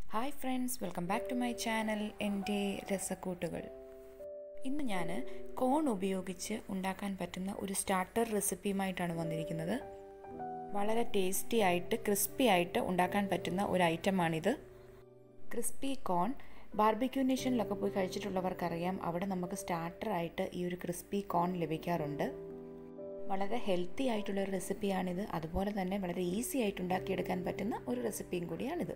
hi friends welcome back to my channel എൻ്റെ രസക്കൂട്ടുകൾ ഇന്ന് ഞാൻ കോൺ ഉപയോഗിച്ച് ഉണ്ടാക്കാൻ പറ്റുന്ന ഒരു സ്റ്റാർട്ടർ റെസിപ്പിയുമായിട്ടാണ് വന്നിരിക്കുന്നത് വളരെ ടേസ്റ്റി ആയിട്ട് ക്രിസ്പി ആയിട്ട് ഉണ്ടാക്കാൻ പറ്റുന്ന ഒരു ഐറ്റമാണിത് ക്രിസ്പി കോൺ ബാർബിക്യൂ നേഷനിലൊക്കെ പോയി കഴിച്ചിട്ടുള്ളവർക്കറിയാം അവിടെ നമുക്ക് സ്റ്റാർട്ടറായിട്ട് ഈ ഒരു ക്രിസ്പി കോൺ ലഭിക്കാറുണ്ട് വളരെ ഹെൽത്തി ആയിട്ടുള്ള ഒരു റെസിപ്പിയാണിത് അതുപോലെ തന്നെ വളരെ ഈസി ആയിട്ട് ഉണ്ടാക്കിയെടുക്കാൻ പറ്റുന്ന ഒരു റെസിപ്പിയും കൂടിയാണിത്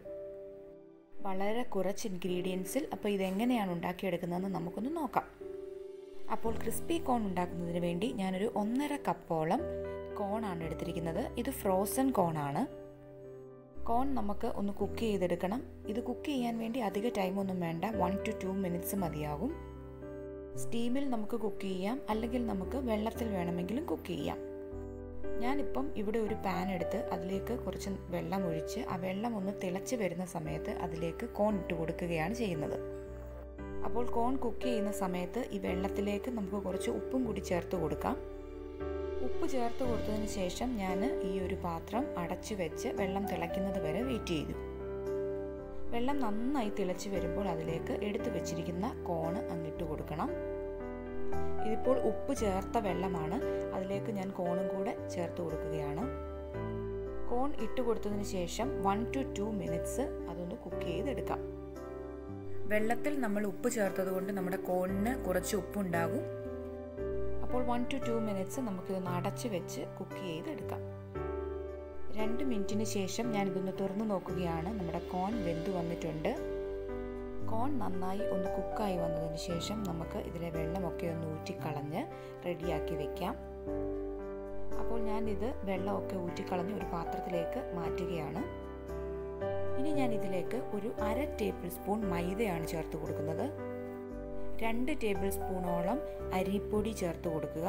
വളരെ കുറച്ച് ഇൻഗ്രീഡിയൻസിൽ അപ്പോൾ ഇതെങ്ങനെയാണ് ഉണ്ടാക്കിയെടുക്കുന്നതെന്ന് നമുക്കൊന്ന് നോക്കാം അപ്പോൾ ക്രിസ്പി കോൺ ഉണ്ടാക്കുന്നതിന് വേണ്ടി ഞാനൊരു ഒന്നര കപ്പോളം കോണാണ് എടുത്തിരിക്കുന്നത് ഇത് ഫ്രോസൺ കോണാണ് കോൺ നമുക്ക് ഒന്ന് കുക്ക് ചെയ്തെടുക്കണം ഇത് കുക്ക് ചെയ്യാൻ വേണ്ടി അധിക ടൈമൊന്നും വേണ്ട വൺ ടു ടു മിനിറ്റ്സ് മതിയാകും സ്റ്റീമിൽ നമുക്ക് കുക്ക് ചെയ്യാം അല്ലെങ്കിൽ നമുക്ക് വെള്ളത്തിൽ വേണമെങ്കിലും കുക്ക് ചെയ്യാം ഞാനിപ്പം ഇവിടെ ഒരു പാൻ എടുത്ത് അതിലേക്ക് കുറച്ച് വെള്ളം ഒഴിച്ച് ആ വെള്ളം ഒന്ന് തിളച്ച് വരുന്ന സമയത്ത് അതിലേക്ക് കോൺ ഇട്ട് കൊടുക്കുകയാണ് ചെയ്യുന്നത് അപ്പോൾ കോൺ കുക്ക് ചെയ്യുന്ന സമയത്ത് ഈ വെള്ളത്തിലേക്ക് നമുക്ക് കുറച്ച് ഉപ്പും കൂടി ചേർത്ത് കൊടുക്കാം ഉപ്പ് ചേർത്ത് കൊടുത്തതിന് ശേഷം ഞാൻ ഈ ഒരു പാത്രം അടച്ചു വെച്ച് വെള്ളം തിളയ്ക്കുന്നത് വരെ വെയിറ്റ് ചെയ്തു വെള്ളം നന്നായി തിളച്ച് വരുമ്പോൾ അതിലേക്ക് എടുത്തു വെച്ചിരിക്കുന്ന കോണ് അങ്ങിട്ട് കൊടുക്കണം ഇതിപ്പോൾ ഉപ്പ് ചേർത്ത വെള്ളമാണ് അതിലേക്ക് ഞാൻ കോണും കൂടെ ചേർത്ത് കൊടുക്കുകയാണ് കോൺ ഇട്ട് കൊടുത്തതിന് ശേഷം വൺ ടു ടു മിനിറ്റ്സ് അതൊന്ന് കുക്ക് ചെയ്തെടുക്കാം വെള്ളത്തിൽ നമ്മൾ ഉപ്പ് ചേർത്തത് കൊണ്ട് നമ്മുടെ കോണിന് കുറച്ച് ഉപ്പുണ്ടാകും അപ്പോൾ വൺ ടു ടു മിനിറ്റ്സ് നമുക്കിതൊന്ന് അടച്ച് വെച്ച് കുക്ക് ചെയ്തെടുക്കാം രണ്ട് മിനിറ്റിന് ശേഷം ഞാൻ ഇതൊന്ന് തുറന്നു നോക്കുകയാണ് നമ്മുടെ കോൺ വെന്ത് വന്നിട്ടുണ്ട് കോൺ നന്നായി ഒന്ന് കുക്കായി വന്നതിന് ശേഷം നമുക്ക് ഇതിലെ വെള്ളമൊക്കെ ഒന്ന് ഊറ്റിക്കളഞ്ഞ് റെഡിയാക്കി വെക്കാം അപ്പോൾ ഞാൻ ഇത് വെള്ളമൊക്കെ ഊറ്റിക്കളഞ്ഞ് ഒരു പാത്രത്തിലേക്ക് മാറ്റുകയാണ് ഇനി ഞാൻ ഇതിലേക്ക് ഒരു അര ടേബിൾ സ്പൂൺ മൈദയാണ് ചേർത്ത് കൊടുക്കുന്നത് രണ്ട് ടേബിൾ സ്പൂണോളം അരിപ്പൊടി ചേർത്ത് കൊടുക്കുക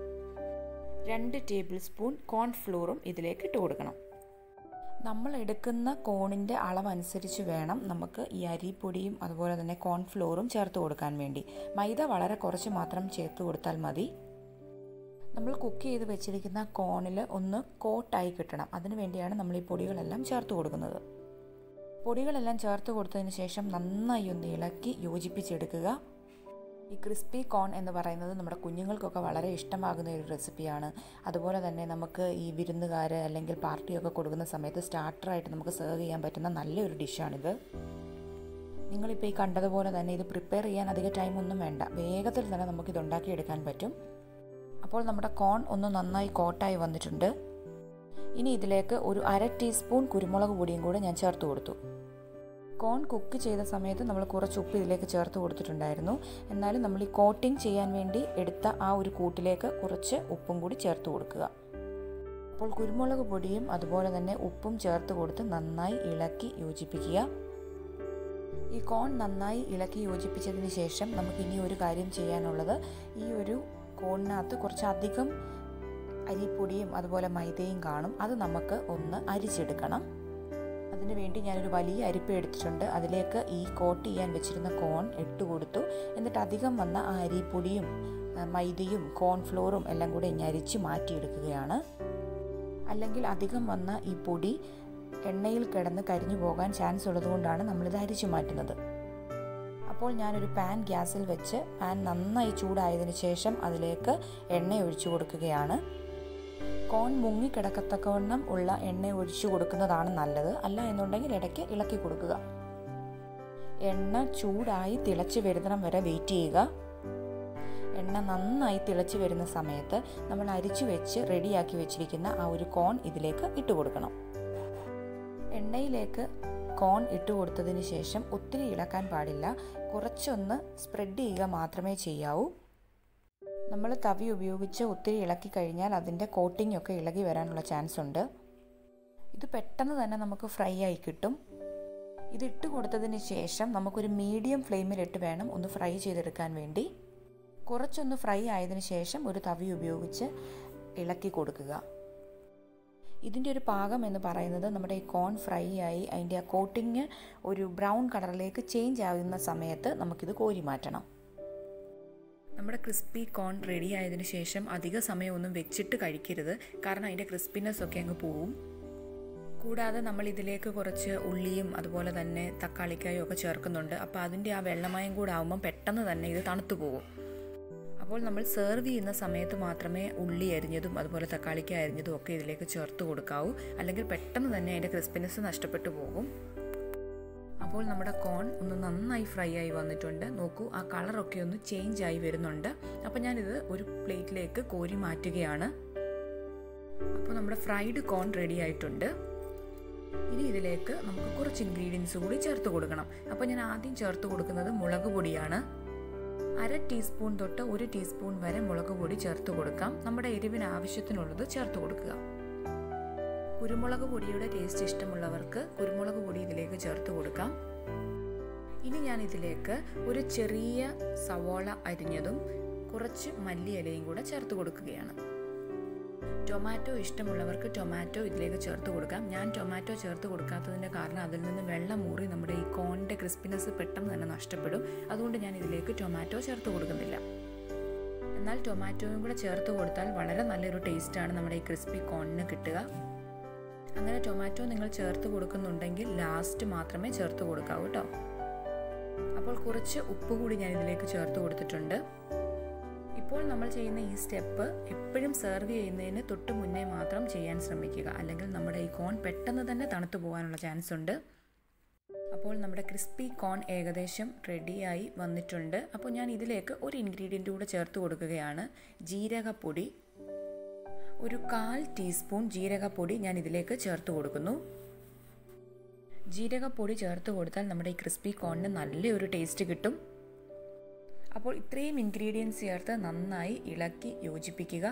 രണ്ട് ടേബിൾ സ്പൂൺ കോൺഫ്ലോറും ഇതിലേക്ക് ഇട്ട് കൊടുക്കണം നമ്മൾ എടുക്കുന്ന കോണിൻ്റെ അളവനുസരിച്ച് വേണം നമുക്ക് ഈ അരിപ്പൊടിയും അതുപോലെ തന്നെ കോൺഫ്ലോറും ചേർത്ത് കൊടുക്കാൻ വേണ്ടി മൈദ വളരെ കുറച്ച് മാത്രം ചേർത്ത് കൊടുത്താൽ മതി നമ്മൾ കുക്ക് ചെയ്ത് വെച്ചിരിക്കുന്ന കോണിൽ ഒന്ന് കോട്ടായി കിട്ടണം അതിനു വേണ്ടിയാണ് നമ്മൾ ഈ പൊടികളെല്ലാം ചേർത്ത് കൊടുക്കുന്നത് പൊടികളെല്ലാം ചേർത്ത് കൊടുത്തതിന് ശേഷം നന്നായി ഒന്ന് ഇളക്കി യോജിപ്പിച്ചെടുക്കുക ഈ ക്രിസ്പി കോൺ എന്ന് പറയുന്നത് നമ്മുടെ കുഞ്ഞുങ്ങൾക്കൊക്കെ വളരെ ഇഷ്ടമാകുന്ന ഒരു റെസിപ്പിയാണ് അതുപോലെ തന്നെ നമുക്ക് ഈ വിരുന്നുകാർ അല്ലെങ്കിൽ പാർട്ടിയൊക്കെ കൊടുക്കുന്ന സമയത്ത് സ്റ്റാർട്ടറായിട്ട് നമുക്ക് സെർവ് ചെയ്യാൻ പറ്റുന്ന നല്ലൊരു ഡിഷാണിത് നിങ്ങളിപ്പോൾ ഈ കണ്ടതുപോലെ തന്നെ ഇത് പ്രിപ്പയർ ചെയ്യാൻ അധിക ടൈമൊന്നും വേണ്ട വേഗത്തിൽ തന്നെ നമുക്കിത് ഉണ്ടാക്കിയെടുക്കാൻ പറ്റും അപ്പോൾ നമ്മുടെ കോൺ ഒന്ന് നന്നായി കോട്ടായി വന്നിട്ടുണ്ട് ഇനി ഇതിലേക്ക് ഒരു അര ടീസ്പൂൺ കുരുമുളക് പൊടിയും കൂടെ ഞാൻ ചേർത്ത് കൊടുത്തു കോൺ കുക്ക് ചെയ്ത സമയത്ത് നമ്മൾ കുറച്ച് ഉപ്പ് ഇതിലേക്ക് ചേർത്ത് കൊടുത്തിട്ടുണ്ടായിരുന്നു എന്നാലും നമ്മൾ ഈ കോട്ടിംഗ് ചെയ്യാൻ വേണ്ടി എടുത്ത ആ ഒരു കൂട്ടിലേക്ക് കുറച്ച് ഉപ്പും കൂടി ചേർത്ത് കൊടുക്കുക അപ്പോൾ കുരുമുളക് പൊടിയും അതുപോലെ തന്നെ ഉപ്പും ചേർത്ത് കൊടുത്ത് നന്നായി ഇളക്കി യോജിപ്പിക്കുക ഈ കോൺ നന്നായി ഇളക്കി യോജിപ്പിച്ചതിന് ശേഷം നമുക്ക് ഇനി ഒരു കാര്യം ചെയ്യാനുള്ളത് ഈ ഒരു കോണിനകത്ത് കുറച്ചധികം അരിപ്പൊടിയും അതുപോലെ മൈദയും കാണും അത് നമുക്ക് ഒന്ന് അരിച്ചെടുക്കണം അതിന് വേണ്ടി ഞാനൊരു വലിയ അരിപ്പ എടുത്തിട്ടുണ്ട് അതിലേക്ക് ഈ കോട്ട് ചെയ്യാൻ വെച്ചിരുന്ന കോൺ ഇട്ട് കൊടുത്തു എന്നിട്ട് അധികം വന്ന ആ അരിപ്പൊടിയും മൈദയും കോൺഫ്ലോറും എല്ലാം കൂടെ ഇനി അരിച്ച് മാറ്റിയെടുക്കുകയാണ് അല്ലെങ്കിൽ അധികം വന്ന ഈ പൊടി എണ്ണയിൽ കിടന്ന് കരിഞ്ഞു പോകാൻ ചാൻസ് ഉള്ളതുകൊണ്ടാണ് നമ്മളിത് അരിച്ചു മാറ്റുന്നത് അപ്പോൾ ഞാനൊരു പാൻ ഗ്യാസിൽ വെച്ച് പാൻ നന്നായി ചൂടായതിനു ശേഷം അതിലേക്ക് എണ്ണ ഒഴിച്ചു കൊടുക്കുകയാണ് കോൺ മുങ്ങിക്കിടക്കത്തക്കവണ്ണം ഉള്ള എണ്ണ ഒഴിച്ചു കൊടുക്കുന്നതാണ് നല്ലത് അല്ല എന്നുണ്ടെങ്കിൽ ഇടയ്ക്ക് ഇളക്കി കൊടുക്കുക എണ്ണ ചൂടായി തിളച്ച് വരുന്നിടം വരെ വെയിറ്റ് ചെയ്യുക എണ്ണ നന്നായി തിളച്ച് വരുന്ന സമയത്ത് നമ്മൾ അരിച്ചു വെച്ച് റെഡിയാക്കി വെച്ചിരിക്കുന്ന ആ ഒരു കോൺ ഇതിലേക്ക് ഇട്ട് കൊടുക്കണം എണ്ണയിലേക്ക് കോൺ ഇട്ട് കൊടുത്തതിന് ശേഷം ഒത്തിരി ഇളക്കാൻ പാടില്ല കുറച്ചൊന്ന് സ്പ്രെഡ് ചെയ്യുക മാത്രമേ ചെയ്യാവൂ നമ്മൾ തവി ഉപയോഗിച്ച് ഒത്തിരി ഇളക്കി കഴിഞ്ഞാൽ അതിൻ്റെ കോട്ടിംഗ് ഒക്കെ ഇളകി വരാനുള്ള ചാൻസ് ഉണ്ട് ഇത് പെട്ടെന്ന് തന്നെ നമുക്ക് ഫ്രൈ ആയി കിട്ടും ഇത് ഇട്ട് കൊടുത്തതിന് ശേഷം നമുക്കൊരു മീഡിയം ഫ്ലെയിമിലിട്ട് വേണം ഒന്ന് ഫ്രൈ ചെയ്തെടുക്കാൻ വേണ്ടി കുറച്ചൊന്ന് ഫ്രൈ ആയതിനു ശേഷം ഒരു തവി ഉപയോഗിച്ച് ഇളക്കി കൊടുക്കുക ഇതിൻ്റെ ഒരു പാകം എന്ന് പറയുന്നത് നമ്മുടെ ഈ കോൺ ഫ്രൈ ആയി അതിൻ്റെ ആ കോട്ടിങ് ഒരു ബ്രൗൺ കളറിലേക്ക് ചേഞ്ച് ആകുന്ന സമയത്ത് നമുക്കിത് കോരി മാറ്റണം നമ്മുടെ ക്രിസ്പി കോൺ റെഡി ആയതിനു ശേഷം അധിക സമയമൊന്നും വെച്ചിട്ട് കഴിക്കരുത് കാരണം അതിൻ്റെ ക്രിസ്പിനെസ് ഒക്കെ അങ്ങ് പോവും കൂടാതെ നമ്മൾ ഇതിലേക്ക് കുറച്ച് ഉള്ളിയും അതുപോലെ തന്നെ തക്കാളിക്കായും ഒക്കെ ചേർക്കുന്നുണ്ട് അപ്പോൾ അതിൻ്റെ ആ വെള്ളമയം കൂടെ ആകുമ്പം പെട്ടെന്ന് തന്നെ ഇത് തണുത്തു പോകും അപ്പോൾ നമ്മൾ സെർവ് ചെയ്യുന്ന സമയത്ത് മാത്രമേ ഉള്ളി അരിഞ്ഞതും അതുപോലെ തക്കാളിക്ക അരിഞ്ഞതും ഒക്കെ ഇതിലേക്ക് ചേർത്ത് കൊടുക്കാവൂ അല്ലെങ്കിൽ പെട്ടെന്ന് തന്നെ അതിൻ്റെ ക്രിസ്പിനെസ് നഷ്ടപ്പെട്ടു പോകും അപ്പോൾ നമ്മുടെ കോൺ ഒന്ന് നന്നായി ഫ്രൈ ആയി വന്നിട്ടുണ്ട് നോക്കൂ ആ കളറൊക്കെ ഒന്ന് ചേഞ്ച് ആയി വരുന്നുണ്ട് അപ്പോൾ ഞാനിത് ഒരു പ്ലേറ്റിലേക്ക് കോരി മാറ്റുകയാണ് അപ്പോൾ നമ്മുടെ ഫ്രൈഡ് കോൺ റെഡി ആയിട്ടുണ്ട് ഇനി ഇതിലേക്ക് നമുക്ക് കുറച്ച് ഇൻഗ്രീഡിയൻസ് കൂടി ചേർത്ത് കൊടുക്കണം അപ്പോൾ ഞാൻ ആദ്യം ചേർത്ത് കൊടുക്കുന്നത് മുളക് പൊടിയാണ് അര ടീസ്പൂൺ തൊട്ട് ഒരു ടീസ്പൂൺ വരെ മുളക് പൊടി ചേർത്ത് കൊടുക്കാം നമ്മുടെ എരിവിന് ആവശ്യത്തിനുള്ളത് ചേർത്ത് കൊടുക്കുക കുരുമുളക് പൊടിയുടെ ടേസ്റ്റ് ഇഷ്ടമുള്ളവർക്ക് കുരുമുളക് പൊടി ഇതിലേക്ക് ചേർത്ത് കൊടുക്കാം ഇനി ഞാൻ ഇതിലേക്ക് ഒരു ചെറിയ സവോള അരിഞ്ഞതും കുറച്ച് മല്ലിയിലയും കൂടെ ചേർത്ത് കൊടുക്കുകയാണ് ടൊമാറ്റോ ഇഷ്ടമുള്ളവർക്ക് ടൊമാറ്റോ ഇതിലേക്ക് ചേർത്ത് കൊടുക്കാം ഞാൻ ടൊമാറ്റോ ചേർത്ത് കൊടുക്കാത്തതിൻ്റെ കാരണം അതിൽ നിന്ന് വെള്ളം മൂറി നമ്മുടെ ഈ കോണിൻ്റെ ക്രിസ്പിനെസ് പെട്ടെന്ന് തന്നെ നഷ്ടപ്പെടും അതുകൊണ്ട് ഞാൻ ഇതിലേക്ക് ടൊമാറ്റോ ചേർത്ത് കൊടുക്കുന്നില്ല എന്നാൽ ടൊമാറ്റോയും കൂടെ ചേർത്ത് കൊടുത്താൽ വളരെ നല്ലൊരു ടേസ്റ്റാണ് നമ്മുടെ ഈ ക്രിസ്പി കോണിന് കിട്ടുക അങ്ങനെ ടൊമാറ്റോ നിങ്ങൾ ചേർത്ത് കൊടുക്കുന്നുണ്ടെങ്കിൽ ലാസ്റ്റ് മാത്രമേ ചേർത്ത് കൊടുക്കാവൂ കേട്ടോ അപ്പോൾ കുറച്ച് ഉപ്പ് കൂടി ഞാൻ ഇതിലേക്ക് ചേർത്ത് കൊടുത്തിട്ടുണ്ട് ഇപ്പോൾ നമ്മൾ ചെയ്യുന്ന ഈ സ്റ്റെപ്പ് എപ്പോഴും സെർവ് ചെയ്യുന്നതിന് തൊട്ട് മുന്നേ മാത്രം ചെയ്യാൻ ശ്രമിക്കുക അല്ലെങ്കിൽ നമ്മുടെ ഈ കോൺ പെട്ടെന്ന് തന്നെ തണുത്തു പോകാനുള്ള ചാൻസ് ഉണ്ട് അപ്പോൾ നമ്മുടെ ക്രിസ്പി കോൺ ഏകദേശം റെഡിയായി വന്നിട്ടുണ്ട് അപ്പോൾ ഞാൻ ഇതിലേക്ക് ഒരു ഇൻഗ്രീഡിയൻ്റ് കൂടെ ചേർത്ത് കൊടുക്കുകയാണ് ജീരകപ്പൊടി ഒരു കാൽ ടീസ്പൂൺ ജീരകപ്പൊടി ഞാൻ ഇതിലേക്ക് ചേർത്ത് കൊടുക്കുന്നു ജീരകപ്പൊടി ചേർത്ത് കൊടുത്താൽ നമ്മുടെ ഈ ക്രിസ്പി കോണിന് നല്ലൊരു ടേസ്റ്റ് കിട്ടും അപ്പോൾ ഇത്രയും ഇൻഗ്രീഡിയൻസ് ചേർത്ത് നന്നായി ഇളക്കി യോജിപ്പിക്കുക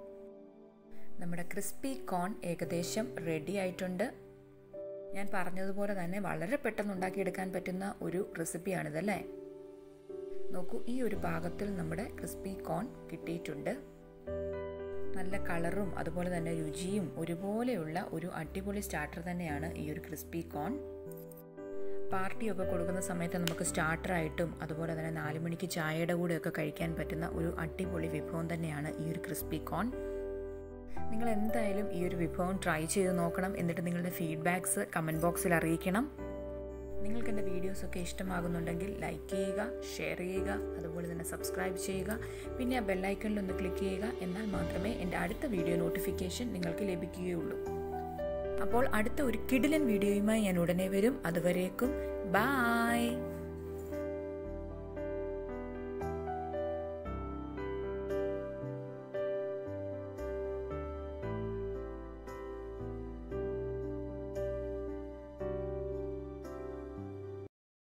നമ്മുടെ ക്രിസ്പി കോൺ ഏകദേശം റെഡി ആയിട്ടുണ്ട് ഞാൻ പറഞ്ഞതുപോലെ തന്നെ വളരെ പെട്ടെന്ന് ഉണ്ടാക്കിയെടുക്കാൻ പറ്റുന്ന ഒരു റെസിപ്പിയാണിതല്ലേ നോക്കൂ ഈ ഒരു ഭാഗത്തിൽ നമ്മുടെ ക്രിസ്പി കോൺ കിട്ടിയിട്ടുണ്ട് നല്ല കളറും അതുപോലെ തന്നെ രുചിയും ഒരുപോലെയുള്ള ഒരു അടിപൊളി സ്റ്റാർട്ടർ തന്നെയാണ് ഈ ഒരു ക്രിസ്പി കോൺ പാർട്ടിയൊക്കെ കൊടുക്കുന്ന സമയത്ത് നമുക്ക് സ്റ്റാർട്ടറായിട്ടും അതുപോലെ തന്നെ നാല് മണിക്ക് ചായയുടെ കൂടെയൊക്കെ കഴിക്കാൻ പറ്റുന്ന ഒരു അടിപൊളി വിഭവം തന്നെയാണ് ഈ ഒരു ക്രിസ്പി കോൺ നിങ്ങൾ എന്തായാലും ഈ ഒരു വിഭവം ട്രൈ ചെയ്ത് നോക്കണം എന്നിട്ട് നിങ്ങളുടെ ഫീഡ്ബാക്ക്സ് കമൻറ്റ് ബോക്സിൽ അറിയിക്കണം നിങ്ങൾക്ക് എൻ്റെ വീഡിയോസൊക്കെ ഇഷ്ടമാകുന്നുണ്ടെങ്കിൽ ലൈക്ക് ചെയ്യുക ഷെയർ ചെയ്യുക അതുപോലെ തന്നെ സബ്സ്ക്രൈബ് ചെയ്യുക പിന്നെ ആ ബെല്ലൈക്കണിൽ ഒന്ന് ക്ലിക്ക് ചെയ്യുക എന്നാൽ മാത്രമേ എൻ്റെ അടുത്ത വീഡിയോ നോട്ടിഫിക്കേഷൻ നിങ്ങൾക്ക് ലഭിക്കുകയുള്ളൂ അപ്പോൾ അടുത്ത ഒരു കിടിലൻ വീഡിയോയുമായി ഞാൻ ഉടനെ വരും അതുവരേക്കും ബായ്